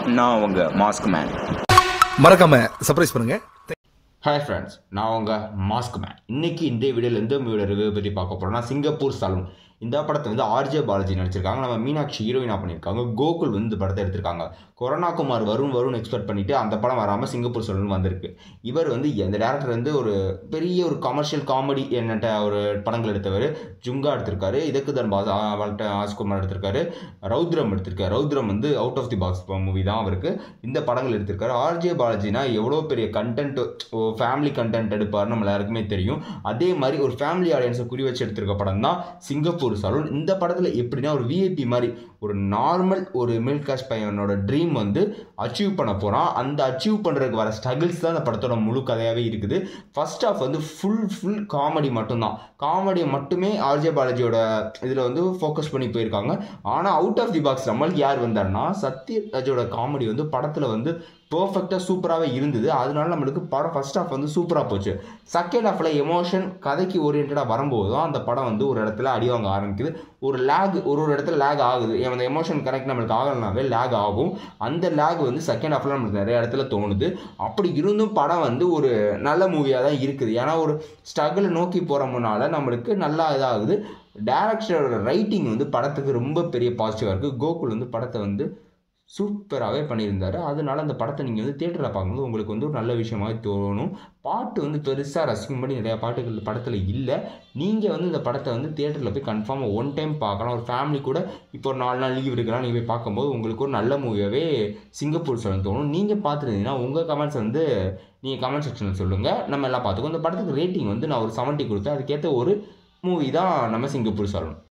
நான் உங்க mask man மறக்காம சர்ப்ரைஸ் பண்ணுங்க ஹாய் ஃப்ரெண்ட்ஸ் நான் உங்கள் மாஸ்க் மேன் இன்னைக்கு இந்த வீடியோவில் எந்த மூவியோட ரிவ்யூ பற்றி பார்க்க போகிறோம்னா சிங்கப்பூர் சலூன் இந்த படத்தை வந்து ஆர்ஜே பாலாஜி நடிச்சிருக்காங்க நம்ம மீனாட்சி ஹீரோயினாக பண்ணியிருக்காங்க கோகுல் வந்து இந்த படத்தை எடுத்திருக்காங்க கொரோனா குமார் வரும் வரும்னு எக்ஸ்பெக்ட் பண்ணிட்டு அந்த படம் வராமல் சிங்கப்பூர் சலூன் வந்திருக்கு இவர் வந்து இந்த டேரக்டர் வந்து ஒரு பெரிய ஒரு கமர்ஷியல் காமெடி என்னட்ட ஒரு படங்கள் எடுத்தவர் ஜுங்கா எடுத்திருக்காரு இதற்கு தன் பாஸ் வல்ட்ட ஆஸ்குமார் எடுத்திருக்காரு ரௌத்ரம் எடுத்திருக்காரு ரௌத்ரம் வந்து out of the box movie தான் அவருக்கு இந்த படங்கள் எடுத்திருக்காரு ஆர்ஜே பாலாஜினா எவ்வளோ பெரிய கண்டென்ட் ஃபேமிலி கண்டென்ட் எடுப்பார் நம்ம எல்லாருக்குமே தெரியும் அதே மாதிரி ஒரு ஃபேமிலி ஆடியன்ஸை குறி வச்சு எடுத்திருக்க படம் தான் சிங்கப்பூர் சலூன் இந்த படத்தில் எப்படின்னா ஒரு விஐபி மாதிரி ஒரு நார்மல் ஒரு மிடில் கிளாஸ் பையனோட ட்ரீம் வந்து அச்சீவ் பண்ண போகிறான் அந்த அச்சீவ் பண்ணுறதுக்கு வர ஸ்ட்ரகிள்ஸ் தான் அந்த படத்தோட முழு கதையாகவே இருக்குது ஃபர்ஸ்ட் ஆஃப் வந்து ஃபுல் ஃபுல் காமெடி மட்டும்தான் காமெடியை மட்டுமே ஆர்ஜே பாலாஜியோட இதில் வந்து ஃபோக்கஸ் பண்ணி போயிருக்காங்க ஆனால் அவுட் ஆஃப் தி பாக்ஸ் நம்மளுக்கு யார் வந்தாருன்னா சத்யராஜோட காமெடி வந்து படத்தில் வந்து பர்ஃபெக்டாக சூப்பராகவே இருந்தது அதனால நம்மளுக்கு படம் ஃபர்ஸ்ட் ஹாஃப் வந்து சூப்பராக போச்சு செகண்ட் ஹாஃபில் எமோஷன் கதைக்கு ஓரியன்டாக வரும்போது தான் அந்த படம் வந்து ஒரு இடத்துல அடி வாங்க ஆரம்பிக்குது ஒரு லேக் ஒரு ஒரு இடத்துல லேக் ஆகுது அந்த எமோஷன் கரெக்ட் நம்மளுக்கு ஆகலனாவே லேக் ஆகும் அந்த லேக் வந்து செகண்ட் ஹாஃபில் நம்மளுக்கு நிறைய இடத்துல தோணுது அப்படி இருந்தும் படம் வந்து ஒரு நல்ல மூவியாக தான் இருக்குது ஏன்னா ஒரு ஸ்ட்ரகிளை நோக்கி போகிற முன்னால் நம்மளுக்கு நல்லா இதாகுது டேரக்டரோட ரைட்டிங் வந்து படத்துக்கு ரொம்ப பெரிய பாசிட்டிவாக இருக்குது கோகுல் வந்து படத்தை வந்து சூப்பராகவே பண்ணியிருந்தாரு அதனால அந்த படத்தை நீங்கள் வந்து தேட்டரில் பார்க்கும்போது உங்களுக்கு வந்து ஒரு நல்ல விஷயமாக தோணும் பாட்டு வந்து பெருசாக ரசிக்கும்படி நிறையா பாட்டுகள் படத்தில் இல்லை நீங்கள் வந்து இந்த படத்தை வந்து தேட்டரில் போய் கன்ஃபார்மாக ஒன் டைம் பார்க்கலாம் ஒரு ஃபேமிலி கூட இப்போ ஒரு நாலு நாள் லீவ் இருக்கலாம் நீங்கள் போய் பார்க்கும்போது உங்களுக்கு ஒரு நல்ல மூவியாகவே சிங்கப்பூர் சொல்ல தோணும் நீங்கள் பார்த்துருந்தீங்கன்னா உங்கள் கமெண்ட்ஸ் வந்து நீங்கள் கமெண்ட் செக்ஷனில் சொல்லுங்கள் நம்ம எல்லாம் பார்த்துக்கோ இந்த படத்துக்கு ரேட்டிங் வந்து நான் ஒரு செவன்ட்டி கொடுத்தேன் அதுக்கேற்ற ஒரு மூவி தான் நம்ம சிங்கப்பூர் சொல்லணும்